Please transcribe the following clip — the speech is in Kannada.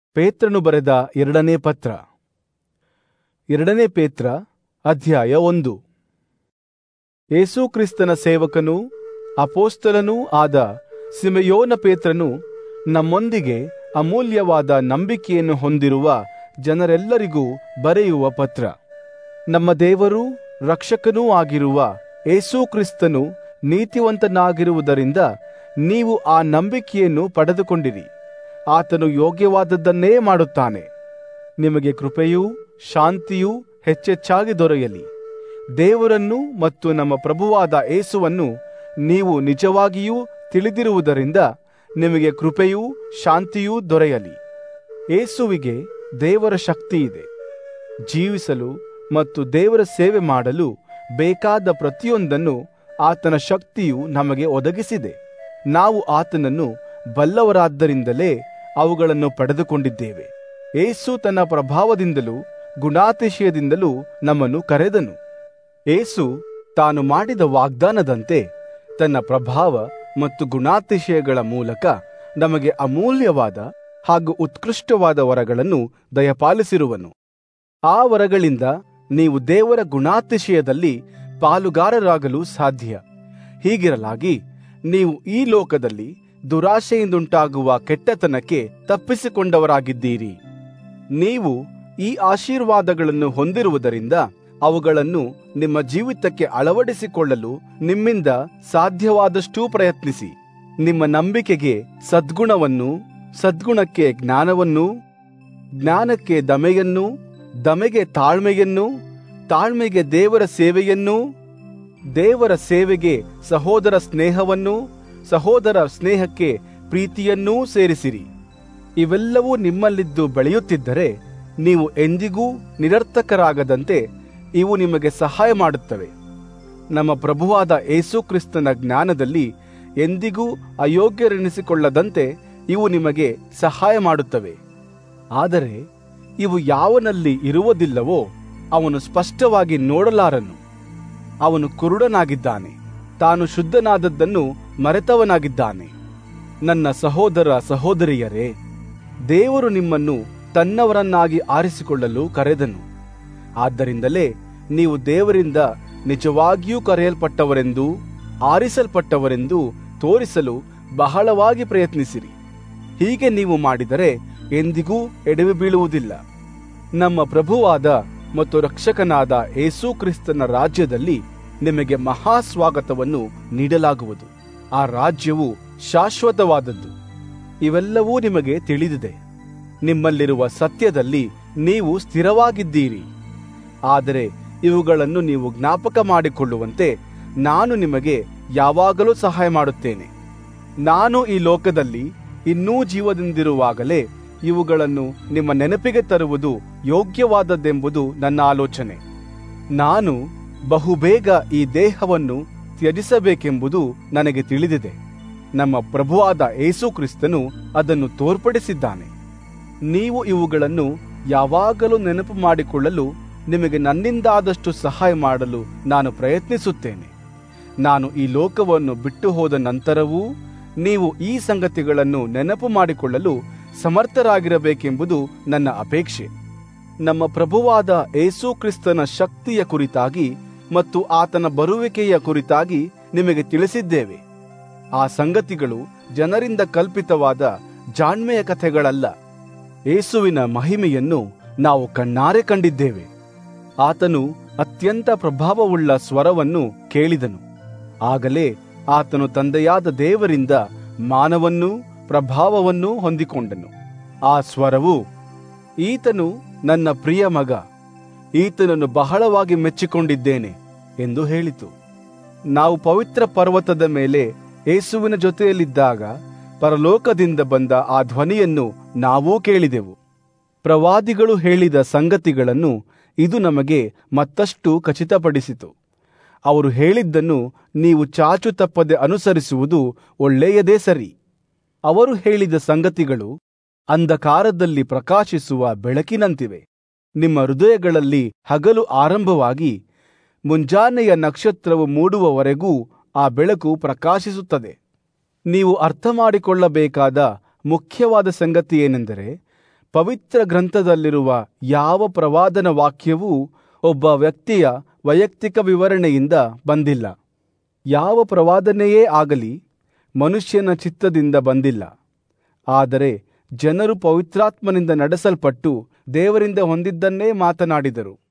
ಪೇತ್ರನು ಬರೆದ ಎರಡನೇ ಪತ್ರ ಎರಡನೇ ಪೇತ್ರ ಅಧ್ಯಾಯ ಒಂದು ಯೇಸುಕ್ರಿಸ್ತನ ಸೇವಕನೂ ಅಪೋಸ್ತಲನೂ ಆದ ಸಿಮೆಯೋನ ಪೇತ್ರನು ನಮ್ಮೊಂದಿಗೆ ಅಮೂಲ್ಯವಾದ ನಂಬಿಕೆಯನ್ನು ಹೊಂದಿರುವ ಜನರೆಲ್ಲರಿಗೂ ಬರೆಯುವ ಪತ್ರ ನಮ್ಮ ದೇವರೂ ರಕ್ಷಕನೂ ಆಗಿರುವ ಯೇಸುಕ್ರಿಸ್ತನು ನೀತಿವಂತನಾಗಿರುವುದರಿಂದ ನೀವು ಆ ನಂಬಿಕೆಯನ್ನು ಪಡೆದುಕೊಂಡಿರಿ ಆತನು ಯೋಗ್ಯವಾದದ್ದನ್ನೇ ಮಾಡುತ್ತಾನೆ ನಿಮಗೆ ಕೃಪೆಯೂ ಶಾಂತಿಯೂ ಹೆಚ್ಚೆಚ್ಚಾಗಿ ದೊರೆಯಲಿ ದೇವರನ್ನು ಮತ್ತು ನಮ್ಮ ಪ್ರಭುವಾದ ಏಸುವನ್ನು ನೀವು ನಿಜವಾಗಿಯೂ ತಿಳಿದಿರುವುದರಿಂದ ನಿಮಗೆ ಕೃಪೆಯೂ ಶಾಂತಿಯೂ ದೊರೆಯಲಿ ಏಸುವಿಗೆ ದೇವರ ಶಕ್ತಿ ಇದೆ ಜೀವಿಸಲು ಮತ್ತು ದೇವರ ಸೇವೆ ಮಾಡಲು ಬೇಕಾದ ಪ್ರತಿಯೊಂದನ್ನು ಆತನ ಶಕ್ತಿಯು ನಮಗೆ ಒದಗಿಸಿದೆ ನಾವು ಆತನನ್ನು ಬಲ್ಲವರಾದ್ದರಿಂದಲೇ ಅವುಗಳನ್ನು ಪಡೆದುಕೊಂಡಿದ್ದೇವೆ ಏಸು ತನ್ನ ಪ್ರಭಾವದಿಂದಲೂ ಗುಣಾತಿಶಯದಿಂದಲೂ ನಮ್ಮನ್ನು ಕರೆದನು ಏಸು ತಾನು ಮಾಡಿದ ವಾಗ್ದಾನದಂತೆ ತನ್ನ ಪ್ರಭಾವ ಮತ್ತು ಗುಣಾತಿಶಯಗಳ ಮೂಲಕ ನಮಗೆ ಅಮೂಲ್ಯವಾದ ಹಾಗೂ ಉತ್ಕೃಷ್ಟವಾದ ವರಗಳನ್ನು ದಯಪಾಲಿಸಿರುವನು ಆ ವರಗಳಿಂದ ನೀವು ದೇವರ ಗುಣಾತಿಶಯದಲ್ಲಿ ಪಾಲುಗಾರರಾಗಲು ಸಾಧ್ಯ ಹೀಗಿರಲಾಗಿ ನೀವು ಈ ಲೋಕದಲ್ಲಿ ದುರಾಶೆಯಿಂದುಂಟಾಗುವ ಕೆಟ್ಟತನಕ್ಕೆ ತಪ್ಪಿಸಿಕೊಂಡವರಾಗಿದ್ದೀರಿ ನೀವು ಈ ಆಶೀರ್ವಾದಗಳನ್ನು ಹೊಂದಿರುವುದರಿಂದ ಅವುಗಳನ್ನು ನಿಮ್ಮ ಜೀವಿತಕ್ಕೆ ಅಳವಡಿಸಿಕೊಳ್ಳಲು ನಿಮ್ಮಿಂದ ಸಾಧ್ಯವಾದಷ್ಟೂ ಪ್ರಯತ್ನಿಸಿ ನಿಮ್ಮ ನಂಬಿಕೆಗೆ ಸದ್ಗುಣವನ್ನು ಸದ್ಗುಣಕ್ಕೆ ಜ್ಞಾನವನ್ನು ಜ್ಞಾನಕ್ಕೆ ದಮೆಯನ್ನು ದಮೆಗೆ ತಾಳ್ಮೆಯನ್ನು ತಾಳ್ಮೆಗೆ ದೇವರ ಸೇವೆಯನ್ನು ದೇವರ ಸೇವೆಗೆ ಸಹೋದರ ಸ್ನೇಹವನ್ನು ಸಹೋದರ ಸ್ನೇಹಕ್ಕೆ ಪ್ರೀತಿಯನ್ನೂ ಸೇರಿಸಿರಿ ಇವೆಲ್ಲವೂ ನಿಮ್ಮಲ್ಲಿದ್ದು ಬೆಳೆಯುತ್ತಿದ್ದರೆ ನೀವು ಎಂದಿಗೂ ನಿರರ್ಥಕರಾಗದಂತೆ ಇವು ನಿಮಗೆ ಸಹಾಯ ಮಾಡುತ್ತವೆ ನಮ್ಮ ಪ್ರಭುವಾದ ಏಸುಕ್ರಿಸ್ತನ ಜ್ಞಾನದಲ್ಲಿ ಎಂದಿಗೂ ಅಯೋಗ್ಯರೆನಿಸಿಕೊಳ್ಳದಂತೆ ಇವು ನಿಮಗೆ ಸಹಾಯ ಮಾಡುತ್ತವೆ ಆದರೆ ಇವು ಯಾವನಲ್ಲಿ ಇರುವುದಿಲ್ಲವೋ ಅವನು ಸ್ಪಷ್ಟವಾಗಿ ನೋಡಲಾರನು ಅವನು ಕುರುಡನಾಗಿದ್ದಾನೆ ತಾನು ಶುದ್ಧನಾದದ್ದನ್ನು ಮರೆತವನಾಗಿದ್ದಾನೆ ನನ್ನ ಸಹೋದರ ಸಹೋದರಿಯರೇ ದೇವರು ನಿಮ್ಮನ್ನು ತನ್ನವರನ್ನಾಗಿ ಆರಿಸಿಕೊಳ್ಳಲು ಕರೆದನು ಆದ್ದರಿಂದಲೇ ನೀವು ದೇವರಿಂದ ನಿಜವಾಗಿಯೂ ಕರೆಯಲ್ಪಟ್ಟವರೆಂದೂ ಆರಿಸಲ್ಪಟ್ಟವರೆಂದೂ ತೋರಿಸಲು ಬಹಳವಾಗಿ ಪ್ರಯತ್ನಿಸಿರಿ ಹೀಗೆ ನೀವು ಮಾಡಿದರೆ ಎಂದಿಗೂ ಎಡವಿ ಬೀಳುವುದಿಲ್ಲ ನಮ್ಮ ಪ್ರಭುವಾದ ಮತ್ತು ರಕ್ಷಕನಾದ ಏಸು ಕ್ರಿಸ್ತನ ರಾಜ್ಯದಲ್ಲಿ ನಿಮಗೆ ಮಹಾ ಸ್ವಾಗತವನ್ನು ನೀಡಲಾಗುವುದು ಆ ರಾಜ್ಯವು ಶಾಶ್ವತವಾದದ್ದು ಇವೆಲ್ಲವೂ ನಿಮಗೆ ತಿಳಿದಿದೆ ನಿಮ್ಮಲ್ಲಿರುವ ಸತ್ಯದಲ್ಲಿ ನೀವು ಸ್ಥಿರವಾಗಿದ್ದೀರಿ ಆದರೆ ಇವುಗಳನ್ನು ನೀವು ಜ್ಞಾಪಕ ಮಾಡಿಕೊಳ್ಳುವಂತೆ ನಾನು ನಿಮಗೆ ಯಾವಾಗಲೂ ಸಹಾಯ ಮಾಡುತ್ತೇನೆ ನಾನು ಈ ಲೋಕದಲ್ಲಿ ಇನ್ನೂ ಜೀವದಿಂದಿರುವಾಗಲೇ ಇವುಗಳನ್ನು ನಿಮ್ಮ ನೆನಪಿಗೆ ತರುವುದು ಯೋಗ್ಯವಾದದ್ದೆಂಬುದು ನನ್ನ ಆಲೋಚನೆ ನಾನು ಬಹುಬೇಗ ಈ ದೇಹವನ್ನು ತ್ಯಜಿಸಬೇಕೆಂಬುದು ನನಗೆ ತಿಳಿದಿದೆ ನಮ್ಮ ಪ್ರಭುವಾದ ಏಸು ಕ್ರಿಸ್ತನು ಅದನ್ನು ತೋರ್ಪಡಿಸಿದ್ದಾನೆ ನೀವು ಇವುಗಳನ್ನು ಯಾವಾಗಲೂ ನೆನಪು ಮಾಡಿಕೊಳ್ಳಲು ನಿಮಗೆ ನನ್ನಿಂದಾದಷ್ಟು ಸಹಾಯ ಮಾಡಲು ನಾನು ಪ್ರಯತ್ನಿಸುತ್ತೇನೆ ನಾನು ಈ ಲೋಕವನ್ನು ಬಿಟ್ಟು ಹೋದ ನಂತರವೂ ನೀವು ಈ ಸಂಗತಿಗಳನ್ನು ನೆನಪು ಮಾಡಿಕೊಳ್ಳಲು ಸಮರ್ಥರಾಗಿರಬೇಕೆಂಬುದು ನನ್ನ ಅಪೇಕ್ಷೆ ನಮ್ಮ ಪ್ರಭುವಾದ ಏಸು ಕ್ರಿಸ್ತನ ಶಕ್ತಿಯ ಕುರಿತಾಗಿ ಮತ್ತು ಆತನ ಬರುವಿಕೆಯ ಕುರಿತಾಗಿ ನಿಮಗೆ ತಿಳಿಸಿದ್ದೇವೆ ಆ ಸಂಗತಿಗಳು ಜನರಿಂದ ಕಲ್ಪಿತವಾದ ಜಾಣ್ಮೆಯ ಕಥೆಗಳಲ್ಲ ಏಸುವಿನ ಮಹಿಮೆಯನ್ನು ನಾವು ಕಣ್ಣಾರೆ ಕಂಡಿದ್ದೇವೆ ಆತನು ಅತ್ಯಂತ ಪ್ರಭಾವವುಳ್ಳ ಸ್ವರವನ್ನು ಕೇಳಿದನು ಆಗಲೇ ಆತನು ತಂದೆಯಾದ ದೇವರಿಂದ ಮಾನವನ್ನೂ ಪ್ರಭಾವವನ್ನೂ ಹೊಂದಿಕೊಂಡನು ಆ ಸ್ವರವು ಈತನು ನನ್ನ ಪ್ರಿಯ ಮಗ ಈತನನ್ನು ಬಹಳವಾಗಿ ಮೆಚ್ಚಿಕೊಂಡಿದ್ದೇನೆ ಎಂದು ಹೇಳಿತು ನಾವು ಪವಿತ್ರ ಪರ್ವತದ ಮೇಲೆ ಏಸುವಿನ ಜೊತೆಯಲ್ಲಿದ್ದಾಗ ಪರಲೋಕದಿಂದ ಬಂದ ಆ ಧ್ವನಿಯನ್ನು ನಾವೂ ಕೇಳಿದೆವು ಪ್ರವಾದಿಗಳು ಹೇಳಿದ ಸಂಗತಿಗಳನ್ನು ಇದು ನಮಗೆ ಮತ್ತಷ್ಟು ಖಚಿತಪಡಿಸಿತು ಅವರು ಹೇಳಿದ್ದನ್ನು ನೀವು ಚಾಚು ತಪ್ಪದೆ ಅನುಸರಿಸುವುದು ಒಳ್ಳೆಯದೇ ಸರಿ ಅವರು ಹೇಳಿದ ಸಂಗತಿಗಳು ಅಂಧಕಾರದಲ್ಲಿ ಪ್ರಕಾಶಿಸುವ ಬೆಳಕಿನಂತಿವೆ ನಿಮ್ಮ ಹೃದಯಗಳಲ್ಲಿ ಹಗಲು ಆರಂಭವಾಗಿ ಮುಂಜಾನೆಯ ನಕ್ಷತ್ರವು ಮೂಡುವವರೆಗೂ ಆ ಬೆಳಕು ಪ್ರಕಾಶಿಸುತ್ತದೆ ನೀವು ಅರ್ಥ ಮಾಡಿಕೊಳ್ಳಬೇಕಾದ ಮುಖ್ಯವಾದ ಸಂಗತಿ ಏನೆಂದರೆ ಪವಿತ್ರ ಗ್ರಂಥದಲ್ಲಿರುವ ಯಾವ ಪ್ರವಾದನ ವಾಕ್ಯವೂ ಒಬ್ಬ ವ್ಯಕ್ತಿಯ ವೈಯಕ್ತಿಕ ವಿವರಣೆಯಿಂದ ಬಂದಿಲ್ಲ ಯಾವ ಪ್ರವಾದನೆಯೇ ಆಗಲಿ ಮನುಷ್ಯನ ಚಿತ್ತದಿಂದ ಬಂದಿಲ್ಲ ಆದರೆ ಜನರು ಪವಿತ್ರಾತ್ಮನಿಂದ ನಡೆಸಲ್ಪಟ್ಟು ದೇವರಿಂದ ಹೊಂದಿದ್ದನ್ನೇ ಮಾತನಾಡಿದರು